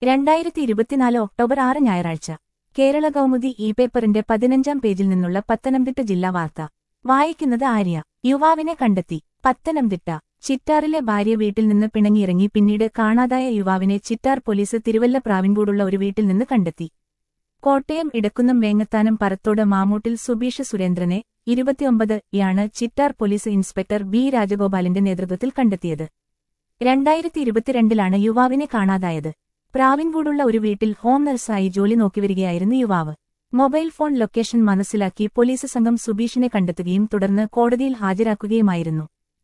രണ്ടായിരത്തി ഇരുപത്തിനാല് ഒക്ടോബർ ആറ് ഞായറാഴ്ച കേരള കൗമുദി ഇ പേപ്പറിന്റെ പതിനഞ്ചാം പേജിൽ നിന്നുള്ള പത്തനംതിട്ട ജില്ലാ വാർത്ത വായിക്കുന്നത് ആര്യ യുവാവിനെ കണ്ടെത്തി പത്തനംതിട്ട ചിറ്റാറിലെ ഭാര്യ വീട്ടിൽ നിന്ന് പിണങ്ങിയിറങ്ങി പിന്നീട് കാണാതായ യുവാവിനെ ചിറ്റാർ പോലീസ് തിരുവല്ല പ്രാവിൻകൂടുള്ള ഒരു വീട്ടിൽ നിന്ന് കണ്ടെത്തി കോട്ടയം ഇടക്കുന്നം വേങ്ങത്താനം പറത്തോട് മാമൂട്ടിൽ സുബീഷ് സുരേന്ദ്രനെ ഇരുപത്തിയൊമ്പത് യാണ് ചിറ്റാർ പോലീസ് ഇൻസ്പെക്ടർ ബി രാജഗോപാലിന്റെ നേതൃത്വത്തിൽ കണ്ടെത്തിയത് രണ്ടായിരത്തി ഇരുപത്തിരണ്ടിലാണ് യുവാവിനെ കാണാതായത് പ്രാവിൻകൂടുള്ള ഒരു വീട്ടിൽ ഹോം നഴ്സായി ജോലി നോക്കിവരികയായിരുന്നു യുവാവ് മൊബൈൽ ഫോൺ ലൊക്കേഷൻ മനസ്സിലാക്കി പോലീസ് സംഘം സുബീഷിനെ കണ്ടെത്തുകയും തുടർന്ന് കോടതിയിൽ ഹാജരാക്കുകയുമായിരുന്നു